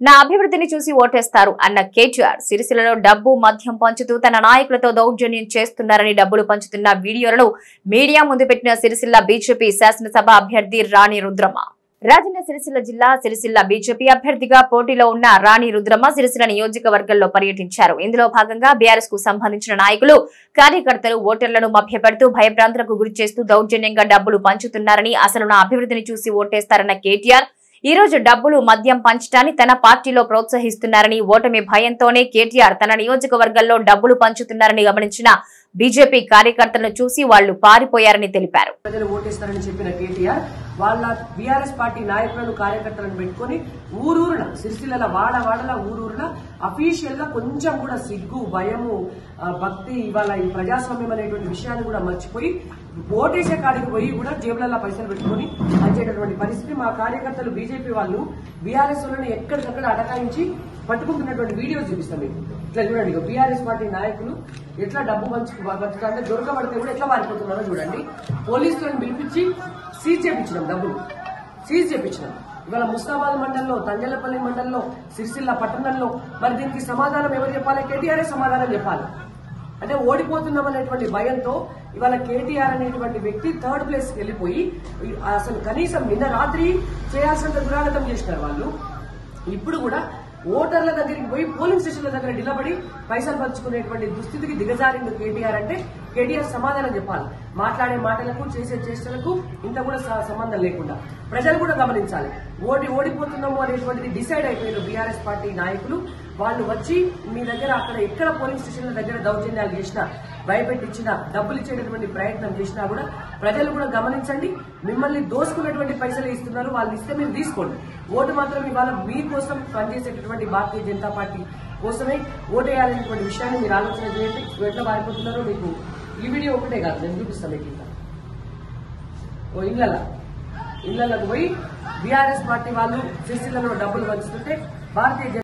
నా అభివృద్ధిని చూసి ఓటేస్తారు అన్న కేటీఆర్ సిరిసిల్లలో డబ్బు మద్యం పంచుతూ తన నాయకులతో దౌర్జన్యం చేస్తున్నారని డబ్బులు పంచుతున్న వీడియోలను మీడియా ముందు పెట్టిన సిరిసిల్ల బీజేపీ శాసనసభ అభ్యర్థి రాణి రుద్రమ రాజన్న సిరిసిల్ల జిల్లా సిరిసిల్ల బీజేపీ అభ్యర్థిగా పోటీలో ఉన్న రాణి రుద్రమ సిరిసిల్ల నియోజకవర్గంలో పర్యటించారు ఇందులో భాగంగా బీఆర్ఎస్ కు సంబంధించిన నాయకులు కార్యకర్తలు ఓటర్లను మభ్యపెడుతూ భయభ్రాంతులకు గురి చేస్తూ దౌర్జన్యంగా డబ్బులు పంచుతున్నారని అసలు నా అభివృద్ధిని చూసి ఓటేస్తారన్న కేటీఆర్ ఈ రోజు డబ్బులు మద్యం పంచడాన్ని తన పార్టీలో ప్రోత్సహిస్తున్నారని ఓటమి భయంతోనే కేటీఆర్ తన నియోజకవర్గంలో డబ్బులు పంచుతున్నారని గమనించిన బీజేపీ కార్యకర్తలను చూసి వాళ్లు పారిపోయారని తెలిపారు ప్రజలు ఓటేస్తారని చెప్పిన కేటీఆర్ వాళ్ళ బీఆర్ఎస్ పార్టీ నాయకులను కార్యకర్తలను పెట్టుకుని ఊరూరున సిరిసిల్ల వాడ వాడల ఊరూరున అఫీషియల్ గా కొంచెం కూడా సిగ్గు భయము ఆ, భక్తి ఇవాళ ఈ ప్రజాస్వామ్యం అనేటువంటి విషయాన్ని కూడా మర్చిపోయి ఓటేసే కాడికి పోయి కూడా జేబులలో పైసలు పెట్టుకుని పనిచేయటువంటి పరిస్థితి మా కార్యకర్తలు బీజేపీ వాళ్ళు బీఆర్ఎస్ వాళ్ళని ఎక్కడికక్కడ అటకాయించి పట్టుకుంటున్నటువంటి వీడియోస్ చూపిస్తాం మీకు ఇట్లా చూడండి బీఆర్ఎస్ పార్టీ నాయకులు ఎట్లా డబ్బు పంచు పంచుతారంటే దొరకబడితే కూడా ఎట్లా మారిపోతున్నారో చూడండి పోలీసులను పిలిపించి సీజ్ చేపించినాం డబ్బులు సీజ్ చేపించినాం ఇవాళ ముస్తాబాద్ మండలంలో తంజలపల్లి మండలంలో సిరిసిల్ల పట్టణంలో మరి దీనికి సమాధానం ఎవరు చెప్పాలి కేటీఆర్ఏ సమాధానం చెప్పాలి అంటే ఓడిపోతున్నాం అనేటువంటి భయంతో ఇవాళ కేటీఆర్ అనేటువంటి వ్యక్తి థర్డ్ ప్లేస్ కి వెళ్ళిపోయి అసలు కనీసం నిన్న రాత్రి చేయాల్సినంత దురాగతం చేసినారు వాళ్ళు ఇప్పుడు కూడా ఓటర్ల దగ్గరికి పోయి పోలింగ్ స్టేషన్ల దగ్గర నిలబడి పైసలు పంచుకునేటువంటి దుస్థితికి దిగజారింది కేటీఆర్ అంటే కేటీఆర్ సమాధానం చెప్పాలి మాట్లాడే మాటలకు చేసే చేష్టలకు ఇంత కూడా స- సంబంధం లేకుండా ప్రజలు కూడా గమనించాలి ఓడి ఓడిపోతున్నాము అనేటువంటిది డిసైడ్ అయిపోయారు బీఆర్ఎస్ పార్టీ నాయకులు వాళ్ళు వచ్చి మీ దగ్గర అక్కడ ఎక్కడ పోలింగ్ స్టేషన్ల దగ్గర దౌర్జన్యాలు చేసినా భయపెట్టించినా డబ్బులు ఇచ్చేటటువంటి ప్రయత్నం చేసినా కూడా ప్రజలు కూడా గమనించండి మిమ్మల్ని దోసుకున్నటువంటి పైసలు ఇస్తున్నారు వాళ్ళు ఇస్తే మీరు తీసుకోండి ఓటు మాత్రం ఇవాళ మీకోసం పనిచేసేటటువంటి భారతీయ జనతా పార్టీ కోసమే ఓటేయాలనేటువంటి విషయాన్ని మీరు ఆలోచన చేయండి ఎట్లా మారిపోతున్నారో మీకు ఈ వీడియో ఒకటే కాదు నేను చూపిస్తాను మీకు ఇంకా ఓ ఇళ్ళ ఇళ్లకు పోయి బీఆర్ఎస్ పార్టీ వాళ్ళు సిరిసిల్లలో డబ్బులు పంచుతుంటే భారతీయ జన-